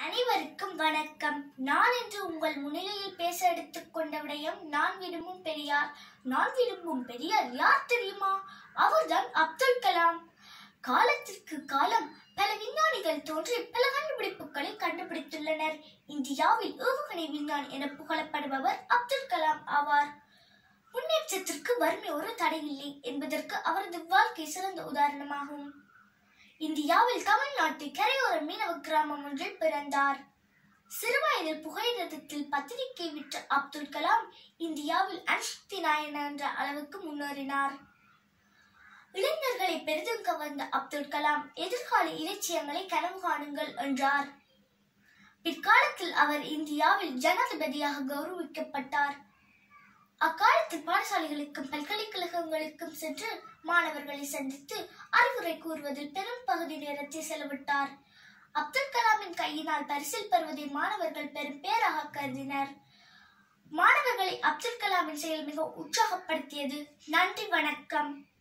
அனைவருக்கும் வணக்கம் நான் இன்று உங்கள் முன்னிலையில் பேச எடுத்துக்கொண்ட விடயம் நான் விரும்பும் பெரியார் நான் விரும்பும் பெரியார் யார் தெரியுமா அவர்தான் அப்துல் கலாம் காலத்திற்கு காலம் பல விஞ்ஞானிகள் தோன்றி பல கண்டுபிடிப்புகளை கண்டுபிடித்துள்ளனர் இந்தியாவில் ஏவுகணை விஞ்ஞானி என புகழப்படுபவர் அப்துல் கலாம் ஆவார் முன்னேற்றத்திற்கு வறுமை ஒரு தடையில்லை என்பதற்கு அவரது வாழ்க்கை சிறந்த உதாரணமாகும் இந்தியாவில் தமிழ்நாட்டில் கரையோர மீனவ கிராமம் ஒன்றில் பிறந்தார் சிறுவயதில் புகையிரதத்தில் பத்திரிகை விற்ற அப்துல் கலாம் இந்தியாவில் அன்சக்தி நாயன் என்ற அளவுக்கு முன்னேறினார் இளைஞர்களை பெரிதும் கவர்ந்த அப்துல் கலாம் எதிர்கால இலட்சியங்களை கனவு காணுங்கள் என்றார் பிற்காலத்தில் அவர் இந்தியாவில் ஜனாதிபதியாக கௌரவிக்கப்பட்டார் அக்காலத்தில் பாடசாலைகளுக்கும் பல்கலைக்கழகங்களுக்கும் சென்று மாணவர்களை சந்தித்து அறிவுரை கூறுவதில் பெரும் பகுதி நேரத்தை செலவிட்டார் அப்துல் கலாமின் கையினால் பரிசில் பெறுவதை மாணவர்கள் பெரும் பேராக கருதினர் மாணவர்களை அப்துல் கலாமின் செயல் மிக உற்சாகப்படுத்தியது நன்றி வணக்கம்